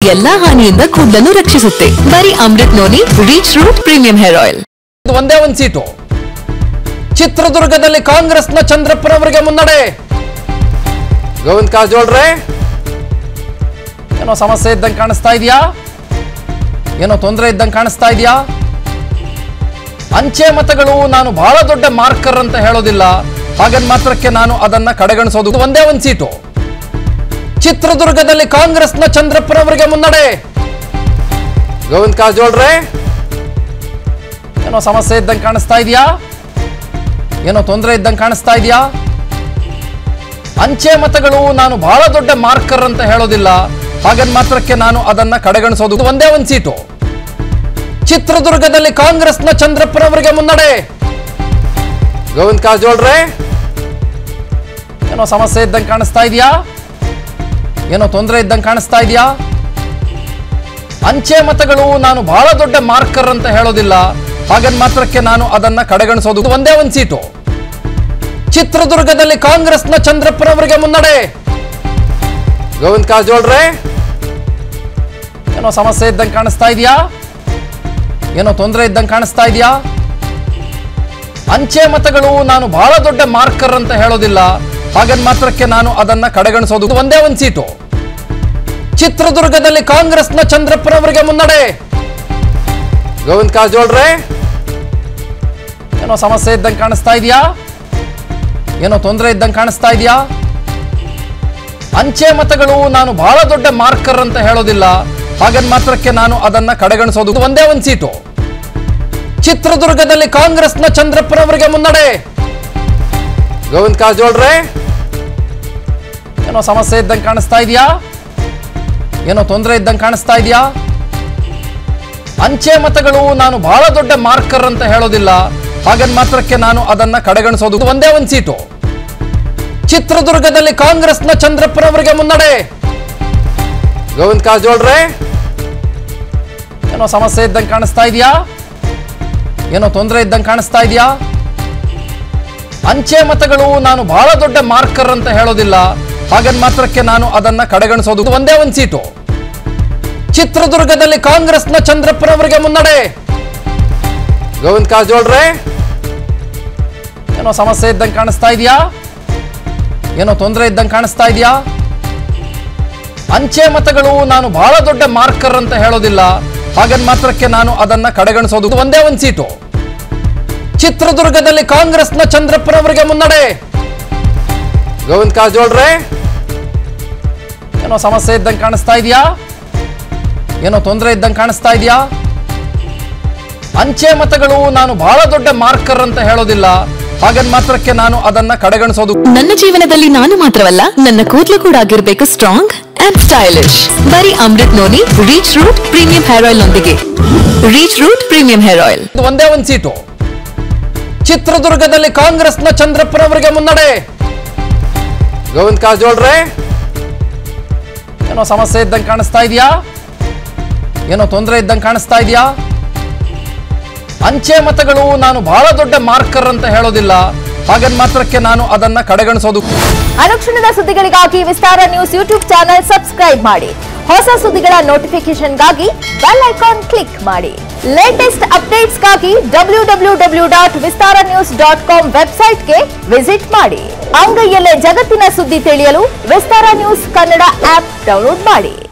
ಎಲ್ಲಾ ಹಾನಿಯಿಂದ ಕೂದಲನ್ನು ರಕ್ಷಿಸುತ್ತೆ ಬರೀ Amrut noni reach root premium hair oil ಇದು ಒಂದೇ ಒಂದು ಸೀಟು ಚಿತ್ರದುರ್ಗದಲ್ಲಿ ಕಾಂಗ್ರೆಸ್ನ ಚಂದ್ರಪ್ಪನವರಿಗೆ ಮುನ್ನಡೆ ಗೋವಿಂದ್ ಕಾರಜೋಳ್ರೆ ಏನೋ ಸಮಸ್ಯೆ ಇದ್ದಂಗೆ ಕಾಣಿಸ್ತಾ ಇದೆಯಾ ಏನೋ ತೊಂದರೆ ಇದ್ದಂಗೆ ಕಾಣಿಸ್ತಾ ಇದೆಯಾ ಅಂಚೆ ಮತಗಳು ನಾನು ಬಹಳ ದೊಡ್ಡ ಮಾರ್ಕರ್ ಅಂತ ಹೇಳೋದಿಲ್ಲ ಹಾಗನ್ ಮಾತ್ರಕ್ಕೆ ನಾನು ಅದನ್ನ ಕಡೆಗಣಿಸೋದು ಇದು ಒಂದೇ ಒಂದು ಸೀಟು ಚಿತ್ರದುರ್ಗದಲ್ಲಿ ಕಾಂಗ್ರೆಸ್ನ ಚಂದ್ರಪ್ಪನವರಿಗೆ ಮುನ್ನಡೆ ಗೋವಿಂದ್ ಕಾರಜೋಳ್ರೆ ಏನೋ ಸಮಸ್ಯೆ ಇದ್ದಂಗೆ ಕಾಣಿಸ್ತಾ ಇದೆಯಾ ಏನೋ ತೊಂದರೆ ಇದ್ದಂಗೆ ಕಾಣಿಸ್ತಾ ಇದೆಯಾ ಅಂಚೆ ಮತಗಳು ನಾನು ಬಹಳ ದೊಡ್ಡ ಮಾರ್ಕರ್ ಅಂತ ಹೇಳೋದಿಲ್ಲ ಹಾಗನ್ ಮಾತ್ರಕ್ಕೆ ನಾನು ಅದನ್ನ ಕಡೆಗಣಿಸೋದು ಇದು ಒಂದೇ ಒಂದು ಸೀಟು ಚಿತ್ರದುರ್ಗದಲ್ಲಿ ಕಾಂಗ್ರೆಸ್ನ ಚಂದ್ರಪ್ಪನವರಿಗೆ ಮುನ್ನಡೆ ಗೋವಿಂದ್ ಕಾರಜೋಳ್ರೆ ಏನೋ ಸಮಸ್ಯೆ ಇದ್ದಂಗೆ ಕಾಣಿಸ್ತಾ ಇದೆಯಾ ಏನೋ ತೊಂದರೆ ಇದ್ದಂಗೆ ಕಾಣಿಸ್ತಾ ಇದೆಯಾ ಅಂಚೆ ಮತಗಳು ನಾನು ಬಹಳ ದೊಡ್ಡ ಮಾರ್ಕರ್ ಅಂತ ಹೇಳೋದಿಲ್ಲ ಹಾಗನ್ ಮಾತ್ರಕ್ಕೆ ನಾನು ಅದನ್ನ ಕಡೆಗಣಿಸೋದು ಇದು ಒಂದೇ ಒಂದು ಸೀಟು ಚಿತ್ರದುರ್ಗದಲ್ಲಿ ಕಾಂಗ್ರೆಸ್ನ ಚಂದ್ರಪ್ಪನವರಿಗೆ ಮುನ್ನಡೆ ಗೋವಿಂದ್ ಕಾರಜೋಳ್ರೆ ಏನೋ ಸಮಸ್ಯೆ ಇದ್ದಂಗೆ ಕಾಣಿಸ್ತಾ ಇದೆಯಾ ಏನೋ ತೊಂದರೆ ಇದ್ದಂಗೆ ಕಾಣಿಸ್ತಾ ಇದೆಯಾ ಅಂಚೆ ಮತಗಳು ನಾನು ಬಹಳ ದೊಡ್ಡ ಮಾರ್ಕರ್ ಅಂತ ಹೇಳೋದಿಲ್ಲ ಹಾಗನ್ ಮಾತ್ರಕ್ಕೆ ನಾನು ಅದನ್ನ ಕಡೆಗಣಿಸೋದು ಇದು ಒಂದೇ ಒಂದು ಸೀಟು ಚಿತ್ರದುರ್ಗದಲ್ಲಿ ಕಾಂಗ್ರೆಸ್ನ ಚಂದ್ರಪ್ಪನವರಿಗೆ ಮುನ್ನಡೆ ಗೋವಿಂದ್ ಕಾರಜೋಳ್ರೆ ಏನೋ ಸಮಸ್ಯೆ ಇದ್ದಂಗೆ ಕಾಣಿಸ್ತಾ ಇದೆಯಾ ಏನೋ ತೊಂದರೆ ಇದ್ದಂಗೆ ಕಾಣಿಸ್ತಾ ಇದೆಯಾ ಅಂಚೆ ಮತಗಳು ನಾನು ಬಹಳ ದೊಡ್ಡ ಮಾರ್ಕರ್ ಅಂತ ಹೇಳೋದಿಲ್ಲ ಹಾಗನ್ ಮಾತ್ರಕ್ಕೆ ನಾನು ಅದನ್ನ ಕಡೆಗಣಿಸೋದು ಇದು ಒಂದೇ ಒಂದು ಸೀಟು ಚಿತ್ರದುರ್ಗದಲ್ಲಿ ಕಾಂಗ್ರೆಸ್ನ ಚಂದ್ರಪ್ಪನವರಿಗೆ ಮುನ್ನಡೆ ಗೋವಿಂದ್ ಕಾರಜೋಳ್ರೆ ಏನೋ ಸಮಸ್ಯೆ ಇದ್ದಂಗೆ ಕಾಣಿಸ್ತಾ ಇದೆಯಾ ಏನೋ ತೊಂದರೆ ಇದ್ದಂಗೆ ಕಾಣಿಸ್ತಾ ಇದೆಯಾ ಅಂಚೆ ಮತಗಳು ನಾನು ಬಹಳ ದೊಡ್ಡ ಮಾರ್ಕರ್ ಅಂತ ಹೇಳೋದಿಲ್ಲ ಹಾಗನ್ ಮಾತ್ರಕ್ಕೆ ನಾನು ಅದನ್ನ ಕಡೆಗಣಿಸೋದು ಇದು ಒಂದೇ ಒಂದು ಸೀಟು ಚಿತ್ರದುರ್ಗದಲ್ಲಿ ಕಾಂಗ್ರೆಸ್ನ ಚಂದ್ರಪ್ಪನವರಿಗೆ ಮುನ್ನಡೆ ಗೋವಿಂದ್ ಕಾರಜೋಳ್ರೆ ಏನೋ ಸಮಸ್ಯೆ ಇದ್ದಂಗೆ ಕಾಣಿಸ್ತಾ ಇದೆಯಾ ಏನೋ ತೊಂದರೆ ಇದ್ದಂಗೆ ಕಾಣಿಸ್ತಾ ಇದೆಯಾ ಅಂಚೆ ಮತಗಳು ನಾನು ಬಹಳ ದೊಡ್ಡ ಮಾರ್ಕರ್ ಅಂತ ಹೇಳೋದಿಲ್ಲ ಹಾಗನ್ ಮಾತ್ರಕ್ಕೆ ನಾನು ಅದನ್ನ ಕಡೆಗಣಿಸೋದು ಇದು ಒಂದೇ ಒಂದು ಸೀಟು ಚಿತ್ರದುರ್ಗದಲ್ಲಿ ಕಾಂಗ್ರೆಸ್ನ ಚಂದ್ರಪ್ಪನವರಿಗೆ ಮುನ್ನಡೆ ಗೋವಿಂದ್ ಕಾರಜೋಳ್ರೆ ಏನೋ ಸಮಸ್ಯೆ ಇದ್ದಂಗೆ ಕಾಣಿಸ್ತಾ ಇದೆಯಾ ಏನೋ ತೊಂದರೆ ಇದ್ದಂಗೆ ಕಾಣಿಸ್ತಾ ಇದೆಯಾ ಅಂಚೆ ಮತಗಳು ನಾನು ಬಹಳ ದೊಡ್ಡ ಮಾರ್ಕರ್ ಅಂತ ಹೇಳೋದಿಲ್ಲ ಹಾಗನ್ ಮಾತ್ರಕ್ಕೆ ನಾನು ಅದನ್ನ ಕಡೆಗಣಿಸೋದು ಇದು ಒಂದೇ ಒಂದು ಸೀಟು ಚಿತ್ರದುರ್ಗದಲ್ಲಿ ಕಾಂಗ್ರೆಸ್ನ ಚಂದ್ರಪ್ಪನವರಿಗೆ ಮುನ್ನಡೆ ಗೋವಿಂದ್ ಕಾರಜೋಳ್ರೆ ಏನೋ ಸಮಸ್ಯೆ ಇದ್ದಂಗೆ ಕಾಣಿಸ್ತಾ ಇದೆಯಾ ಏನೋ ತೊಂದರೆ ಇದ್ದಂಗೆ ಕಾಣಿಸ್ತಾ ಇದೆಯಾ ಅಂಚೆ ಮತಗಳು ನಾನು ಬಹಳ ದೊಡ್ಡ ಮಾರ್ಕರ್ ಅಂತ ಹೇಳೋದಿಲ್ಲ ಹಾಗನ್ ಮಾತ್ರಕ್ಕೆ ನಾನು ಅದನ್ನ ಕಡೆಗಣಿಸೋದು ನನ್ನ ಜೀವನದಲ್ಲಿ ನಾನು ಮಾತ್ರವಲ್ಲ ನನ್ನ ಕೂದಲು ಕೂಡ ಆಗಿರ್ಬೇಕು ಸ್ಟ್ರಾಂಗ್ ಅಂಡ್ ಸ್ಟೈಲಿಶ್ ಬರೀ Amrut noni reach root premium hair oil ನೊಂದಿಗೆ reach root premium hair oil ಇದು ಒಂದೇ ಒಂದು ಸೀಟು ಚಿತ್ರದುರ್ಗದಲ್ಲಿ ಕಾಂಗ್ರೆಸ್ನ ಚಂದ್ರಪ್ಪನವರಿಗೆ ಮುನ್ನಡೆ ಗೋವಿಂದ್ ಕಾರಜೋಳ್ರೆ ಏನೋ ಸಮಸ್ಯೆ ಇದ್ದಂಗೆ ಕಾಣಿಸ್ತಾ ಇದೆಯಾ ಏನೋ ತೊಂದರೆ ಇದ್ದಂಗೆ ಕಾಣಿಸ್ತಾ ಇದೆಯಾ ಅಂಚೆ ಮತಗಳು ನಾನು ಬಹಳ ದೊಡ್ಡ ಮಾರ್ಕರ್ ಅಂತ ಹೇಳೋದಿಲ್ಲ ಹಾಗನ್ ಮಾತ್ರಕ್ಕೆ ನಾನು ಅದನ್ನ ಕಡೆಗಣಿಸೋದು ಅನುಕ್ಷಣದ ಸುದ್ದಿಗಳಿಗಾಗಿ Vistara news YouTube channel subscribe ಮಾಡಿ ಹೊಸ ಸುದ್ದಿಗಳ ನೋಟಿಫಿಕೇಶನ್ಗಾಗಿ ಬೆಲ್ ಐಕಾನ್ ಕ್ಲಿಕ್ ಮಾಡಿ ಲೇಟೆಸ್ಟ್ ಅಪ್ಡೇಟ್ಸ್ಗಾಗಿ W W W dot Vistara news dot com ವೆಬ್ಸೈಟ್ಗೆ ವಿಸಿಟ್ ಮಾಡಿ ಅಂಗೈಯಲ್ಲೇ ಜಗತ್ತಿನ ಸುದ್ದಿ ತಿಳಿಯಲು Vistara news Kannada app download ಮಾಡಿ